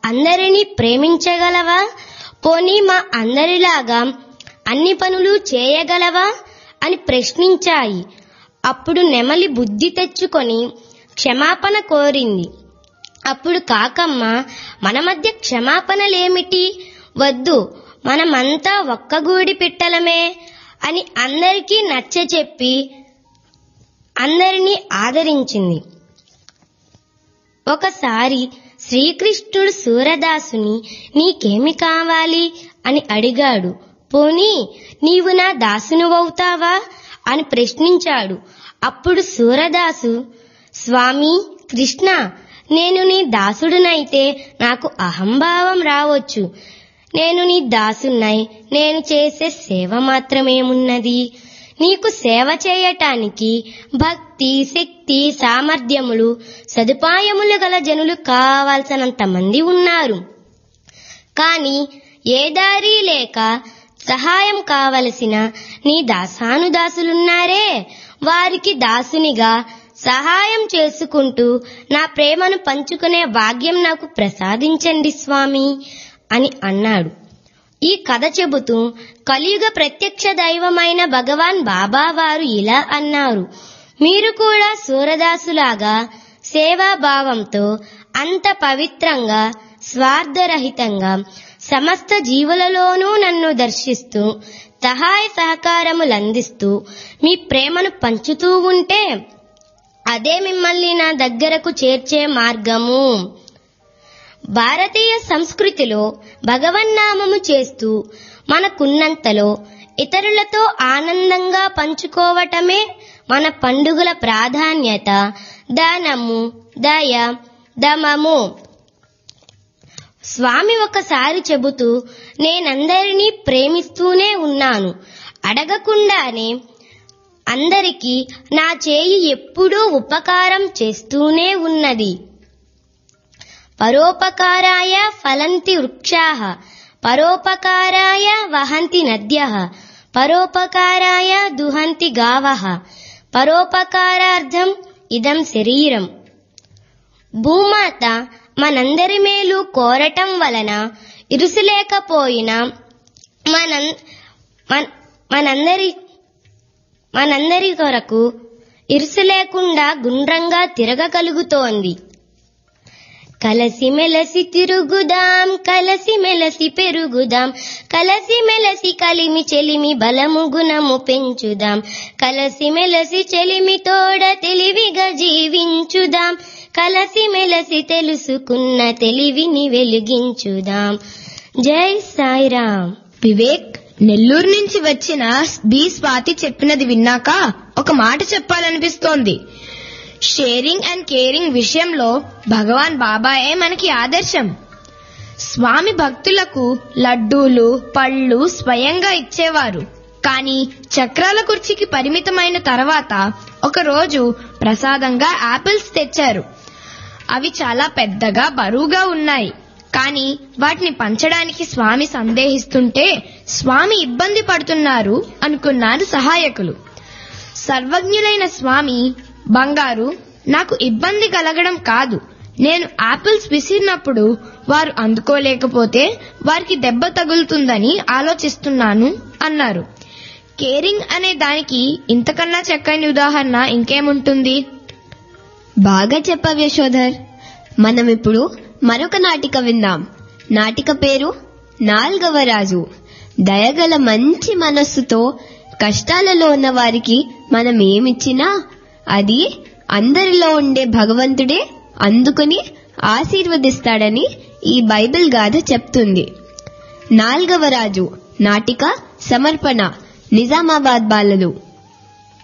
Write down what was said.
అందరినీ ప్రేమించగలవా పోనీ మా అందరిలాగా అన్ని పనులు చేయగలవా అని ప్రశ్నించాయి అప్పుడు నెమలి బుద్ధి తెచ్చుకొని క్షమాపణ కోరింది అప్పుడు కాకమ్మ మన మధ్య క్షమాపణలేమిటి వద్దు మనమంతా ఒక్కగూడి పిట్టలమే అని అందరికీ నచ్చచెప్పి అందరినీ ఆదరించింది ఒకసారి శ్రీకృష్ణుడు సూరదాసుని నీకేమి కావాలి అని అడిగాడు పోనీ నీవు నా దాసునువవుతావా అని ప్రశ్నించాడు అప్పుడు సూరదాసు స్వామి కృష్ణ నేను నీ దాసుడునైతే నాకు అహంభావం రావచ్చు నేను నీ దాసున్నై నేను చేసే సేవ మాత్రమేమున్నది నీకు సేవ చేయటానికి భక్తి శక్తి సామర్థ్యములు సదుపాయములు గల జనులు కావాల్సినంత మంది ఉన్నారు కాని ఏ దారి లేక సహాయం కావలసిన నీ దాసానుదాసులున్నారే వారికి దాసునిగా సహాయం చేసుకుంటూ నా ప్రేమను పంచుకునే భాగ్యం నాకు ప్రసాదించండి స్వామి అని అన్నాడు ఈ కథ చెబుతూ కలియుగ ప్రత్యక్ష దైవమైన భగవాన్ బాబా వారు ఇలా అన్నారు మీరు కూడా సూరదాసులాగా సేవాభావంతో అంత పవిత్రంగా స్వార్థరహితంగా సమస్త జీవులలోనూ నన్ను దర్శిస్తూ సహాయ సహకారములందిస్తూ మీ ప్రేమను పంచుతూ ఉంటే అదే మిమ్మల్ని నా దగ్గరకు చేర్చే మార్గము భారతీయ సంస్కృతిలో భగవన్నామము చేస్తూ మనకున్నంతలో ఇతరులతో ఆనందంగా పంచుకోవటమే మన పండుగల ప్రాధాన్యత దానము దయ దమము స్వామి ఒకసారి చెబుతూ నేనందరినీ ప్రేమిస్తూనే ఉన్నాను అడగకుండానే అందరికీ నా చేయి ఎప్పుడూ ఉపకారం చేస్తూనే ఉన్నది పరోపకారాయ ఫలంతి వృక్షాః పరోపకారాయ వహంతి నద్యః పరోపకారాయ దుహంతి గావః పరోపకారార్థం ఇదం శరీరం భూమాత మనందరి మేలు కోరటం వలన ఇరుసులేకపోయినా మన మన- మనందరి మనందరి కొరకు ఇరుసు లేకుండా గుండ్రంగా తిరగగలుగుతోంది కలసి మెలసి తిరుగుదాం కలసి మెలసి పెరుగుదాం కలసి మెలసి కలిమి చెలిమి బలము గుణము పెంచుదాం కలసి మెలసి చెలిమి తోడ తెలివిగా జీవించుదాం కలసి మెలసి తెలుసుకున్న తెలివిని వెలిగించుదాం జై సాయిరామ్ వివేక్ నెల్లూరు నుంచి వచ్చిన బి స్వాతి చెప్పినది విన్నాక ఒక మాట చెప్పాలనిపిస్తోంది షేరింగ్ అండ్ కేరింగ్ విషయంలో భగవాన్ బాబాయే మనకి ఆదర్శం స్వామి భక్తులకు లడ్డూలు పళ్ళు స్వయంగా ఇచ్చేవారు కానీ చక్రాల కుర్చీకి పరిమితమైన తర్వాత ఒకరోజు ప్రసాదంగా యాపిల్స్ తెచ్చారు అవి చాలా పెద్దగా బరువుగా ఉన్నాయి కానీ వాటిని పంచడానికి స్వామి సందేహిస్తుంటే స్వామి ఇబ్బంది పడుతున్నారు అనుకున్నారు సహాయకులు సర్వజ్ఞులైన స్వామి బంగారు నాకు ఇబ్బంది కలగడం కాదు నేను ఆపిల్స్ విసిరినప్పుడు వారు అందుకోలేకపోతే వారికి దెబ్బ తగులుతుందని ఆలోచిస్తున్నాను అన్నారు కేరింగ్ అనే దానికి ఇంతకన్నా చక్కని ఉదాహరణ ఇంకేముంటుంది బాగా చెప్పావు యశోధర్ మనం ఇప్పుడు మరొక నాటిక విందాం నాటిక పేరు నాల్గవ రాజు దయగల మంచి మనస్సుతో కష్టాలలో ఉన్న వారికి మనం ఏమిచ్చినా అది అందరిలో ఉండే భగవంతుడే అందుకుని ఆశీర్వదిస్తాడని ఈ బైబిల్ గాథ చెప్తుంది నాల్గవ రాజు నాటిక సమర్పణ నిజామాబాద్ బాలలు